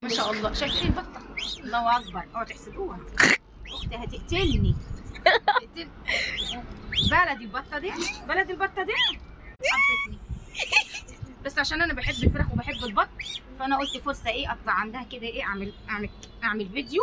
شاء الله شايفين البطه الله اكبر اوعوا تحسدوها اختي هتقتلني هتقتل- بلدي البطه دي بلدي البطه دي حبتني بس عشان انا بحب الفراخ وبحب البط فانا قلت فرصه ايه اطلع عندها كده ايه اعمل اعمل اعمل فيديو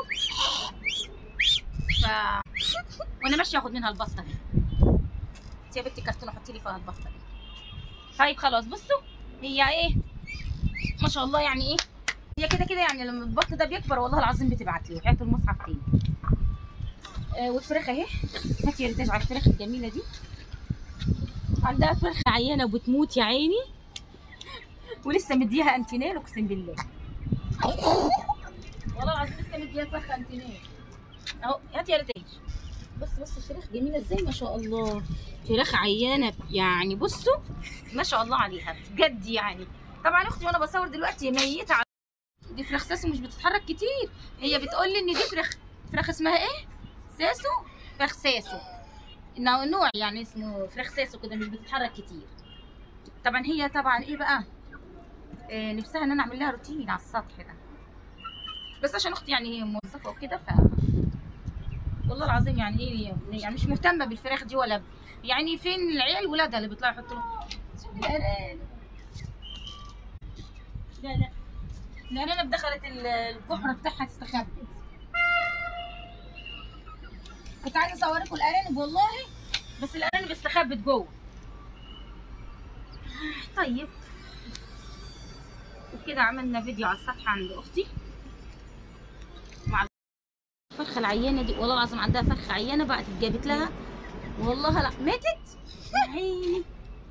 ف وانا ماشيه اخد منها البطه دي انت يا بنتي كرتونه حطي لي فيها البطه دي طيب خلاص بصوا هي ايه ما شاء الله يعني ايه هي كده كده يعني لما البط ده بيكبر والله العظيم بتبعت لي وحياه المصحف تاني آه والفراخ اهي هاتي يا ريتاج على الفراخ الجميله دي عندها فرخه عيانه وبتموت يا عيني ولسه مديها انتينال اقسم بالله والله العظيم لسه مديها فرخه انتينال اهو هاتي يا ريتاج بص بص الفراخ جميله ازاي ما شاء الله فراخ عيانه يعني بصوا ما شاء الله عليها بجد يعني طبعا اختي وانا بصور دلوقتي ميته على دي فراخ ساسو مش بتتحرك كتير هي بتقول لي ان دي فراخ فراخ اسمها ايه ساسو فراخ ساسو انه نوع يعني اسمه فراخ ساسو كده مش بتتحرك كتير طبعا هي طبعا ايه بقى إيه نفسها ان انا اعمل لها روتين على السطح ده بس عشان اختي يعني هي موظفه وكده ف والله العظيم يعني ايه يعني مش مهتمه بالفراخ دي ولا ب... يعني فين العيال ولادها اللي بيطلعوا يحطوا لهم الارانب لا لا الارانب دخلت ال- الجحر بتاعها تستخبى كنت عايزه اصوركم الارانب والله بس الارانب استخبت جوه طيب وكده عملنا فيديو على السطح عند اختي مع الفرخه العيانه دي والله العظيم عندها فرخه عيانه بقت اتجابت لها والله لا ماتت يا عيني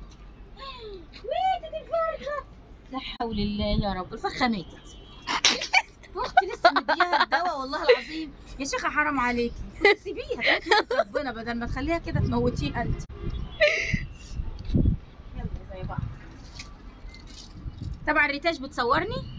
ماتت الفرخه لا حول الله يا رب الفرخه ماتت اختي لسه مديها الدواء والله العظيم يا شيخه حرام عليكي كنت سيبيها تحمد ربنا بدل ما تخليها كده تموتيها انت يلا زي بعض طبعا ريتاج بتصورني